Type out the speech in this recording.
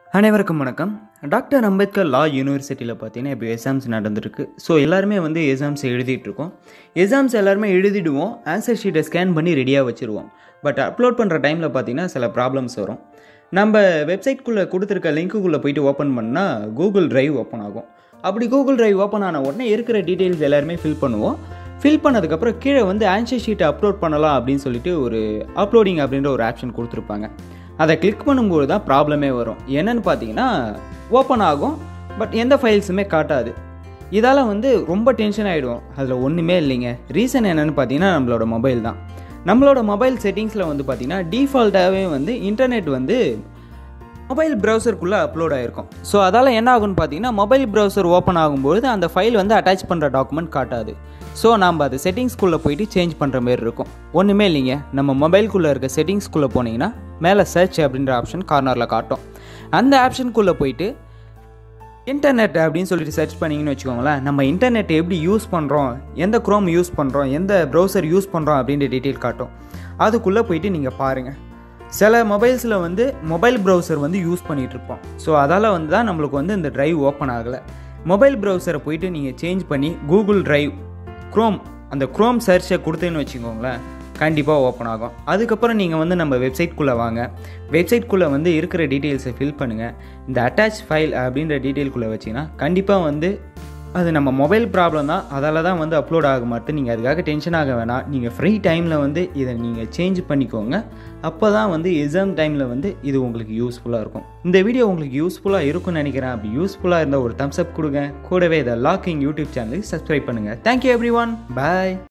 அனைவருக்கும் வணக்கம் டாக்டர் அம்பேத்கர் லா யூனிவர்சிட்டியில் பார்த்தீங்கன்னா இப்போ எக்ஸாம்ஸ் நடந்திருக்கு ஸோ எல்லாருமே வந்து எக்ஸாம்ஸ் எழுதிட்டு இருக்கோம் எக்ஸாம்ஸ் எல்லாருமே எழுதிடுவோம் ஆன்சர் ஷீட்டை ஸ்கேன் பண்ணி ரெடியாக வச்சுருவோம் பட் அப்லோட் பண்ணுற டைமில் பார்த்தீங்கன்னா சில ப்ராப்ளம்ஸ் வரும் நம்ம வெப்சைட்குள்ளே கொடுத்துருக்க லிங்க்குள்ளே போயிட்டு ஓப்பன் பண்ணால் கூகுள் டிரைவ் ஓப்பன் ஆகும் அப்படி கூகுள் டிரைவ் ஓப்பன் ஆன உடனே இருக்கிற டீட்டெயில்ஸ் எல்லாருமே ஃபில் பண்ணுவோம் ஃபில் பண்ணதுக்கப்புறம் கீழே வந்து ஆன்சர் ஷீட்டை அப்லோட் பண்ணலாம் அப்படின்னு சொல்லிட்டு ஒரு அப்லோடிங் அப்படின்ற ஒரு ஆப்ஷன் கொடுத்துருப்பாங்க அதை கிளிக் பண்ணும்போது தான் ப்ராப்ளமே வரும் என்னன்னு பார்த்தீங்கன்னா ஓப்பன் ஆகும் பட் எந்த ஃபைல்ஸுமே காட்டாது இதால் வந்து ரொம்ப டென்ஷன் ஆகிடும் அதில் ஒன்றுமே இல்லைங்க ரீசன் என்னன்னு பார்த்தீங்கன்னா நம்மளோட மொபைல் தான் நம்மளோட மொபைல் செட்டிங்ஸில் வந்து பார்த்தீங்கன்னா டிஃபால்ட்டாகவே வந்து இன்டர்நெட் வந்து மொபைல் ப்ரௌசருக்குள்ளே அப்லோட் ஆகிருக்கும் ஸோ அதால் என்ன ஆகும்னு பார்த்தீங்கன்னா மொபைல் ப்ரௌசர் ஓப்பன் ஆகும்போது அந்த ஃபைல் வந்து அட்டாச் பண்ணுற டாக்குமெண்ட் காட்டாது ஸோ நம்ம அது செட்டிங்ஸ்குள்ளே போயிட்டு சேஞ்ச் பண்ணுற மாதிரி இருக்கும் ஒன்றுமே இல்லைங்க நம்ம மொபைல்குள்ளே இருக்க செட்டிங்ஸ்குள்ளே போனீங்கன்னா மேலே சர்ச் அப்படின்ற ஆப்ஷன் கார்னரில் காட்டும் அந்த ஆப்ஷனுக்குள்ளே போயிட்டு இன்டர்நெட் அப்படின்னு சொல்லிட்டு சர்ச் பண்ணிங்கன்னு வச்சுக்கோங்களேன் நம்ம இன்டர்நெட் எப்படி யூஸ் பண்ணுறோம் எந்த க்ரோம் யூஸ் பண்ணுறோம் எந்த ப்ரௌசர் யூஸ் பண்ணுறோம் அப்படின்ற டீட்டெயில் காட்டும் அதுக்குள்ளே போயிட்டு நீங்கள் பாருங்கள் சில மொபைல்ஸில் வந்து மொபைல் ப்ரௌசர் வந்து யூஸ் பண்ணிகிட்டு இருப்போம் ஸோ அதால் வந்து தான் நம்மளுக்கு வந்து இந்த ட்ரைவ் ஓப்பன் ஆகலை மொபைல் ப்ரௌசரை போயிட்டு நீங்கள் சேஞ்ச் பண்ணி கூகுள் ட்ரைவ் க்ரோம் அந்த க்ரோம் சர்ச்சை கொடுத்தேன்னு வச்சுக்கோங்களேன் கண்டிப்பாக ஓப்பன் ஆகும் அதுக்கப்புறம் நீங்கள் வந்து நம்ம வெப்சைட்குள்ளே வாங்க வெப்சைட்குள்ளே வந்து இருக்கிற டீட்டெயில்ஸை ஃபில் பண்ணுங்கள் இந்த அட்டாச் ஃபைல் அப்படின்ற டீட்டெயில்குள்ளே வச்சிங்கன்னா கண்டிப்பாக வந்து அது நம்ம மொபைல் ப்ராப்ளம் தான் அதால் தான் வந்து அப்லோட் ஆக மாட்டேன் நீங்கள் அதுக்காக டென்ஷன் ஆக வேணாம் நீங்கள் ஃப்ரீ டைமில் வந்து இதை நீங்கள் சேஞ்ச் பண்ணிக்கோங்க அப்போ தான் வந்து எக்ஸாம் டைமில் வந்து இது உங்களுக்கு யூஸ்ஃபுல்லாக இருக்கும் இந்த வீடியோ உங்களுக்கு யூஸ்ஃபுல்லாக இருக்கும்னு நினைக்கிறேன் அப்படி யூஸ்ஃபுல்லாக இருந்தால் ஒரு தம்ஸ் அப் கொடுங்க கூடவே இதை லாக்கிங் யூடியூப் சேனலுக்கு சப்ஸ்கிரைப் பண்ணுங்கள் தேங்க்யூ எவ்ரி ஒன் பாய்